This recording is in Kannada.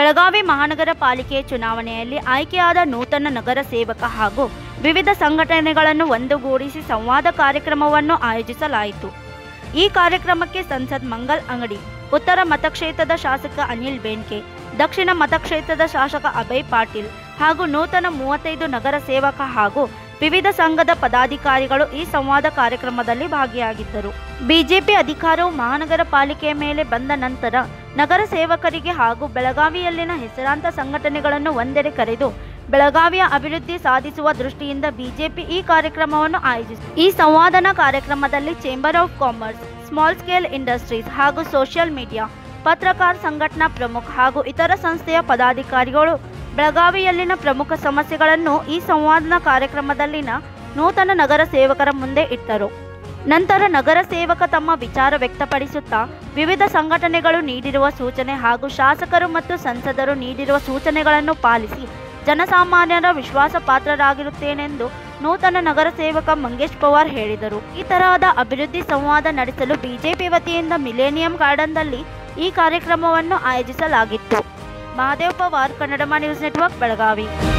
ಬೆಳಗಾವಿ ಮಹಾನಗರ ಪಾಲಿಕೆ ಚುನಾವಣೆಯಲ್ಲಿ ಆಯ್ಕೆಯಾದ ನೂತನ ನಗರ ಸೇವಕ ಹಾಗೂ ವಿವಿಧ ಸಂಘಟನೆಗಳನ್ನು ಒಂದುಗೂಡಿಸಿ ಸಂವಾದ ಕಾರ್ಯಕ್ರಮವನ್ನು ಆಯೋಜಿಸಲಾಯಿತು ಈ ಕಾರ್ಯಕ್ರಮಕ್ಕೆ ಸಂಸದ್ ಮಂಗಲ್ ಅಂಗಡಿ ಉತ್ತರ ಮತಕ್ಷೇತ್ರದ ಶಾಸಕ ಅನಿಲ್ ಬೇನ್ಕೆ ದಕ್ಷಿಣ ಮತಕ್ಷೇತ್ರದ ಶಾಸಕ ಅಭಯ್ ಪಾಟೀಲ್ ಹಾಗೂ ನೂತನ ಮೂವತ್ತೈದು ನಗರ ಸೇವಕ ಹಾಗೂ ವಿವಿಧ ಸಂಘದ ಪದಾಧಿಕಾರಿಗಳು ಈ ಸಂವಾದ ಕಾರ್ಯಕ್ರಮದಲ್ಲಿ ಭಾಗಿಯಾಗಿದ್ದರು ಬಿಜೆಪಿ ಅಧಿಕಾರವು ಮಹಾನಗರ ಪಾಲಿಕೆಯ ಮೇಲೆ ಬಂದ ನಂತರ ನಗರ ಸೇವಕರಿಗೆ ಹಾಗೂ ಬೆಳಗಾವಿಯಲ್ಲಿನ ಹೆಸರಾಂತ ಸಂಘಟನೆಗಳನ್ನು ಒಂದೆಡೆ ಕರೆದು ಬೆಳಗಾವಿಯ ಅಭಿವೃದ್ಧಿ ಸಾಧಿಸುವ ದೃಷ್ಟಿಯಿಂದ ಬಿಜೆಪಿ ಈ ಕಾರ್ಯಕ್ರಮವನ್ನು ಆಯೋಜಿಸಿದೆ ಈ ಸಂವಾದನಾ ಕಾರ್ಯಕ್ರಮದಲ್ಲಿ chamber of commerce small scale industries ಹಾಗೂ ಸೋಷಿಯಲ್ ಮೀಡಿಯಾ ಪತ್ರಕಾರ ಸಂಘಟನಾ ಪ್ರಮುಖ ಹಾಗೂ ಇತರ ಸಂಸ್ಥೆಯ ಪದಾಧಿಕಾರಿಗಳು ಬೆಳಗಾವಿಯಲ್ಲಿನ ಪ್ರಮುಖ ಸಮಸ್ಯೆಗಳನ್ನು ಈ ಸಂವಾದನಾ ಕಾರ್ಯಕ್ರಮದಲ್ಲಿನ ನೂತನ ನಗರ ಸೇವಕರ ಮುಂದೆ ಇಟ್ಟರು ನಂತರ ನಗರ ಸೇವಕ ತಮ್ಮ ವಿಚಾರ ವ್ಯಕ್ತಪಡಿಸುತ್ತಾ ವಿವಿಧ ಸಂಘಟನೆಗಳು ನೀಡಿರುವ ಸೂಚನೆ ಹಾಗೂ ಶಾಸಕರು ಮತ್ತು ಸಂಸದರು ನೀಡಿರುವ ಸೂಚನೆಗಳನ್ನು ಪಾಲಿಸಿ ಜನಸಾಮಾನ್ಯರ ವಿಶ್ವಾಸ ಪಾತ್ರರಾಗಿರುತ್ತೇನೆಂದು ನೂತನ ನಗರ ಸೇವಕ ಮಂಗೇಶ್ ಪವಾರ್ ಹೇಳಿದರು ಈ ತರಹದ ಅಭಿವೃದ್ಧಿ ಸಂವಾದ ನಡೆಸಲು ಬಿಜೆಪಿ ವತಿಯಿಂದ ಮಿಲೇನಿಯಂ ಗಾರ್ಡನ್ದಲ್ಲಿ ಈ ಕಾರ್ಯಕ್ರಮವನ್ನು ಆಯೋಜಿಸಲಾಗಿತ್ತು ಮಹಾದೇವ್ ಪವಾರ್ ಕನ್ನಡಮ ನ್ಯೂಸ್ ನೆಟ್ವರ್ಕ್ ಬೆಳಗಾವಿ